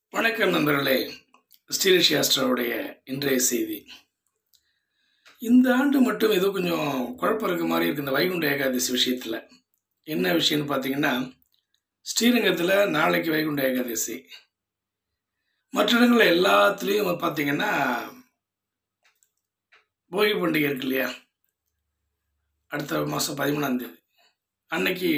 வணக்கம் நண்பர்களே ஸ்ரீரிஷி ஆஸ்ட்ராவுடைய இன்றைய செய்தி இந்த ஆண்டு மட்டும் ஏதோ கொஞ்சம் குழப்பம் இருக்க மாதிரி இருக்கு இந்த வைகுண்ட ஏகாதசி விஷயத்தில் என்ன விஷயம்னு பார்த்தீங்கன்னா ஸ்ரீரங்கத்தில் நாளைக்கு வைகுண்ட ஏகாதசி மற்ற இடங்களில் எல்லாத்துலேயும் பார்த்தீங்கன்னா போகி பண்டிகை இருக்கு இல்லையா அடுத்த மாதம் பதிமூணாம் தேதி அன்னைக்கு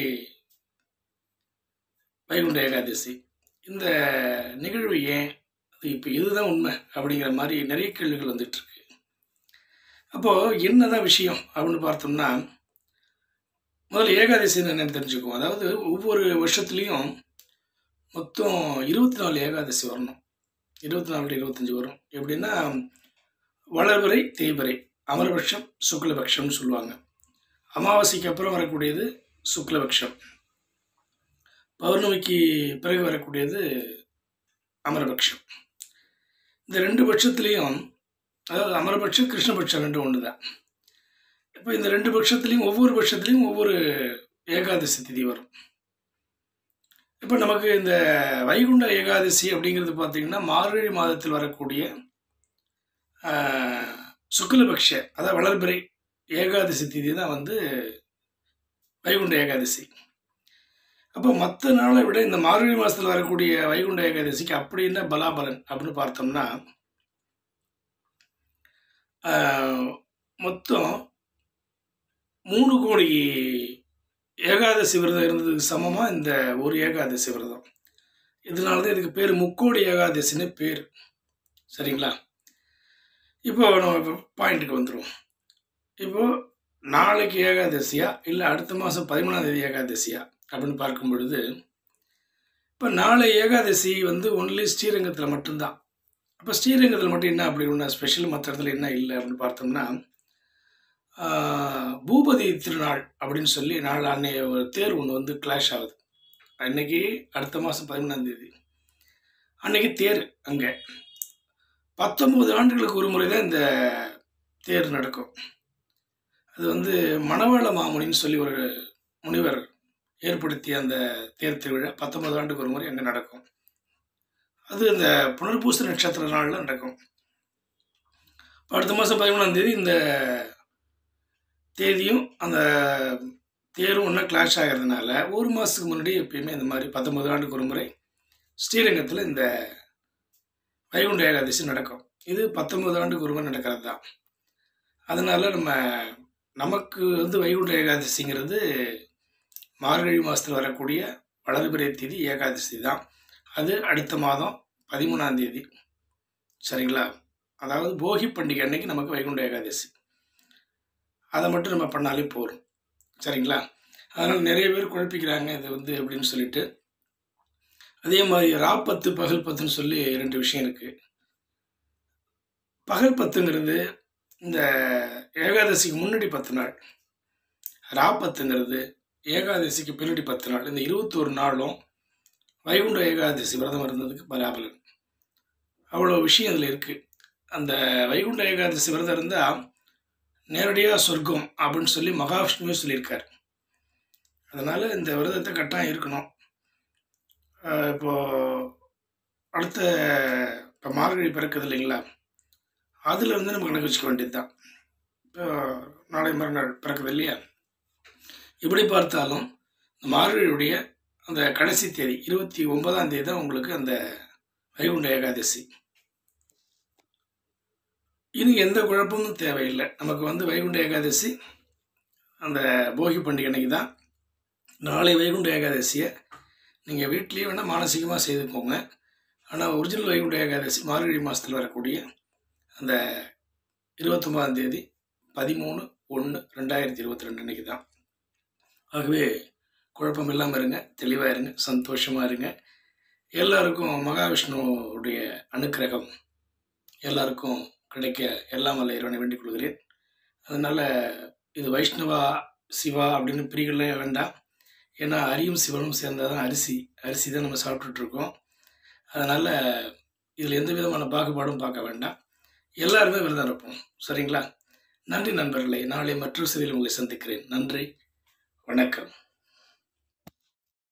வைகுண்ட ஏகாதசி இந்த நிகழ்வு ஏன் அது இப்போ இதுதான் உண்மை அப்படிங்கிற மாதிரி நிறைய கேள்விகள் வந்துட்டு இருக்கு அப்போது என்னதான் விஷயம் அப்படின்னு பார்த்தோம்னா முதல்ல ஏகாதசி என்னன்னு தெரிஞ்சுக்குவோம் அதாவது ஒவ்வொரு வருஷத்துலேயும் மொத்தம் இருபத்தி நாலு ஏகாதசி வரணும் இருபத்தி நாலு இருபத்தஞ்சி வரும் எப்படின்னா வளர்பிறை தேய்பிறை அமரபட்சம் சுக்லபக்ஷம்னு சொல்லுவாங்க அமாவாசைக்கு அப்புறம் வரக்கூடியது சுக்லபக்ஷம் பௌர்ணமிக்கு பிறகு வரக்கூடியது அமரபட்சம் இந்த ரெண்டு பட்சத்துலேயும் அதாவது அமரபட்சம் கிருஷ்ணபட்சம் ரெண்டும் ஒன்று தான் இப்போ இந்த ரெண்டு பட்சத்துலேயும் ஒவ்வொரு பட்சத்துலேயும் ஒவ்வொரு ஏகாதசி திதி வரும் இப்போ நமக்கு இந்த வைகுண்ட ஏகாதசி அப்படிங்கிறது பார்த்திங்கன்னா மார்கழி மாதத்தில் வரக்கூடிய ஆஹ், சுக்லபக்ஷ அதாவது வளர்பிறை ஏகாதசி திதி தான் வந்து வைகுண்ட ஏகாதசி அப்போ மற்ற நாளை விட இந்த மார்கழி மாதத்தில் வரக்கூடிய வைகுண்ட ஏகாதசிக்கு அப்படி என்ன பலாபலன் அப்படின்னு பார்த்தோம்னா ஆஹ், மொத்தம் மூணு கோடி ஏகாதசி விரதம் இருந்ததுக்கு சமமாக இந்த ஒரு ஏகாதசி விரதம் இதனால தான் இதுக்கு பேர் முக்கோடி ஏகாதசின்னு பேர் சரிங்களா இப்போ நம்ம இப்போ பாயிண்ட்டுக்கு வந்துடுவோம் இப்போ நாளைக்கு ஏகாதசியா இல்லை அடுத்த மாதம் பதிமூணாம் தேதி ஏகாதசியா அப்படின்னு பார்க்கும் பொழுது இப்போ நாளை ஏகாதசி வந்து ஒன்லி ஸ்ரீரங்கத்தில் மட்டும்தான் அப்போ ஸ்ரீரங்கத்தில் மட்டும் என்ன அப்படி ஒன்று ஸ்பெஷல் மற்ற இடத்துல என்ன இல்லை அப்படின்னு பார்த்தோம்னா ஆஹ், பூபதி திருநாள் அப்படின்னு சொல்லி நாள் அன்னைய ஒரு தேர் ஒன்று வந்து கிளாஷ் ஆகுது அன்னைக்கு அடுத்த மாதம் பதிமூணாம் தேதி அன்னைக்கு தேர் அங்கே பத்தொன்பது ஆண்டுகளுக்கு ஒரு முறை தான் இந்த தேர் நடக்கும் அது வந்து மணவாள மாமுனின்னு சொல்லி ஒரு முனிவர் ஏற்படுத்திய அந்த தேர் திருவிழா பத்தொன்பது ஆண்டுக்கு ஒரு முறை அங்கே நடக்கும் அது இந்த புனர்பூச நட்சத்திர நாளில் நடக்கும் இப்ப அடுத்த மாதம் பதிமூணாம் தேதி இந்த தேதியும் அந்த தேரும் ஒன்றா கிளாஷ் ஆகிறதுனால ஒரு மாதத்துக்கு முன்னாடி எப்பயுமே இந்த மாதிரி பத்தொன்பது ஆண்டுக்கு ஒரு முறை ஸ்ரீரங்கத்தில் இந்த வைகுண்ட ஏகாதசி நடக்கும் இது பத்தொன்பது ஆண்டுக்கு ஒரு முறை நடக்கிறது தான் அதனால் நம்ம நமக்கு வந்து வைகுண்ட ஏகாதசிங்கிறது மார்கழி மாதத்தில் வரக்கூடிய வளர்பிறை தேதி ஏகாதசி தான் அது அடுத்த மாதம் பதிமூணாம் தேதி சரிங்களா அதாவது போகி பண்டிகை அன்னைக்கு நமக்கு வைகுண்ட ஏகாதசி அதை மட்டும் நம்ம பண்ணாலே போதும் சரிங்களா அதனால் நிறைய பேர் குழப்பிக்கிறாங்க இது வந்து அப்படின்னு சொல்லிட்டு அதே மாதிரி ராப்பத்து பகல் பத்துன்னு சொல்லி ரெண்டு விஷயம் இருக்குது பகல் பத்துங்கிறது இந்த ஏகாதசிக்கு முன்னாடி பத்து நாள் ராப்பத்துங்கிறது ஏகாதசிக்கு பின்னாடி பத்து நாள் இந்த இருபத்தோரு நாளும் வைகுண்ட ஏகாதசி விரதம் இருந்ததுக்கு பலாபலன் அவ்வளோ விஷயம் அதில் இருக்குது அந்த வைகுண்ட ஏகாதசி விரதம் இருந்தால் நேரடியாக சொர்க்கம் அப்படின்னு சொல்லி மகாவிஷ்ணுவே சொல்லியிருக்கார் அதனால் இந்த விரதத்தை கட்டாயம் இருக்கணும் ஆஹ் இப்போ அடுத்த இப்போ மார்கழி பிறக்குது இல்லைங்களா அதில் இருந்து நம்ம கணக்கு வச்சுக்க வேண்டியது தான் இப்போ நாளை மறுநாள் பிறக்குது இல்லையா எப்படி பார்த்தாலும் இந்த மார்கழியுடைய அந்த கடைசி தேதி இருபத்தி ஒன்பதாம் தேதி தான் உங்களுக்கு அந்த வைகுண்ட ஏகாதசி இனி எந்த குழப்பமும் தேவையில்லை நமக்கு வந்து வைகுண்ட ஏகாதசி அந்த போகி பண்டிகை அன்னைக்கு தான் நாளை வைகுண்ட ஏகாதசியை நீங்கள் வீட்லேயே வேணால் மானசீகமாக செய்துக்கோங்க ஆனால் ஒரிஜினல் வைகுண்ட ஏகாதசி மார்கழி மாதத்தில் வரக்கூடிய அந்த இருபத்தொம்பதாம் தேதி பதிமூணு ஒன்று ரெண்டாயிரத்தி இருபத்தி ரெண்டு அன்னைக்கு தான் ஆகவே குழப்பம் இல்லாமல் இருங்க தெளிவாக இருங்க சந்தோஷமாக இருங்க எல்லாருக்கும் மகாவிஷ்ணுவுடைய அனுக்கிரகம் எல்லாருக்கும் கிடைக்க எல்லாம் வல்ல இறைவனை வேண்டிக் கொள்கிறேன் அதனால் இது வைஷ்ணவா சிவா அப்படின்னு பிரிகளே வேண்டாம் ஏன்னா அரியும் சிவனும் சேர்ந்தால் தான் அரிசி அரிசி தான் நம்ம சாப்பிட்டுட்டு இருக்கோம் அதனால் இதில் எந்த விதமான பாகுபாடும் பார்க்க வேண்டாம் எல்லாருமே விரதம் இருப்போம் சரிங்களா நன்றி நண்பர்களே நாளை மற்றொரு செய்தியில் உங்களை சந்திக்கிறேன் நன்றி வணக்கம்